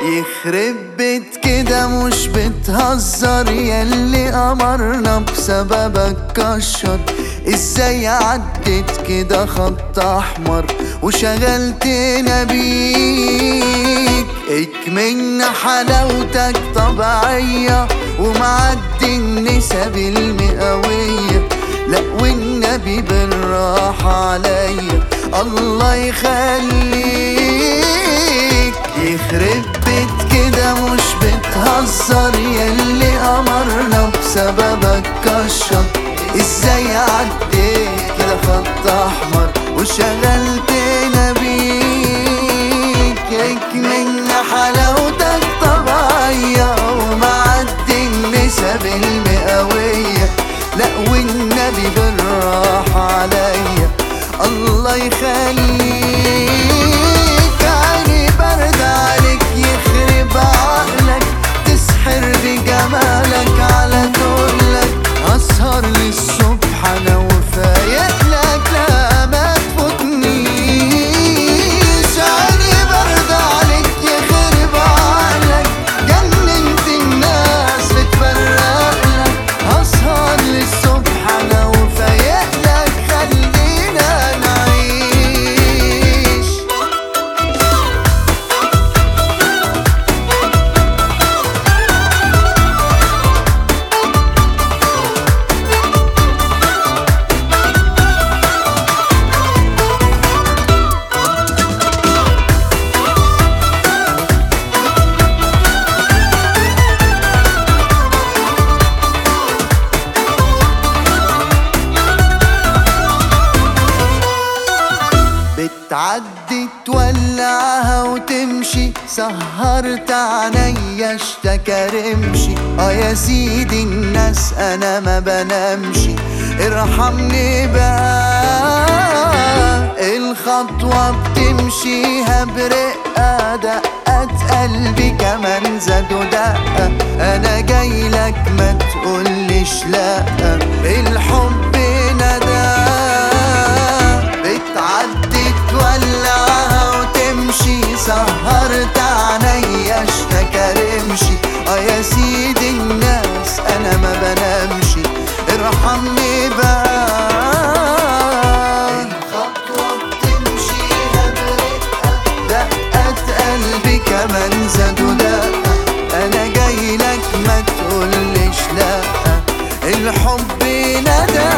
يخرب بيت كده مش بتهزر ياللي قمرنا بسببك كشر ازاي عدت كده خط احمر وشغلتنا بيك اكملنا حلاوتك طبيعية ومعدي النسب المئوية لا والنبي بالراحة عليا الله يخليك يخرب بيت كده مش بتهزر ياللي قمرنا بسببك كشر ازاي عديت كده خط احمر وشغلتنا بيك اكملنا حلاوتك طبيعية ومعدي النسب المئوية لا والنبي بالراحة عليا الله يخليك عيني برد عليك يخرب عقلك تسحر بجمالك على دولك اسهر للصبح انا وفايق لك لا ما تفوتنيش عيني برد عليك يخرب عقلك جننت الناس بتفرق لك اسهر للصبح انا وفايق لك خلينا نعيش بتعدي تولعها وتمشي سهرت عينيا اشتكى رمشي اه يا سيدي الناس انا ما بنامش ارحمني بقى الخطوة بتمشيها برقة دقات قلبي كمان زادوا دقة انا جاي لك ما تقولش لا الحب ندى بتعدي تولعها وتمشي سهرت عينيا اشتكى رمشي اه يا سيدي الناس انا ما بنامش ارحمني بقى الخطوة بتمشيها برقة دقات قلبي كمان زادوا دقة انا جاي لك ما تقولش لا الحب ندى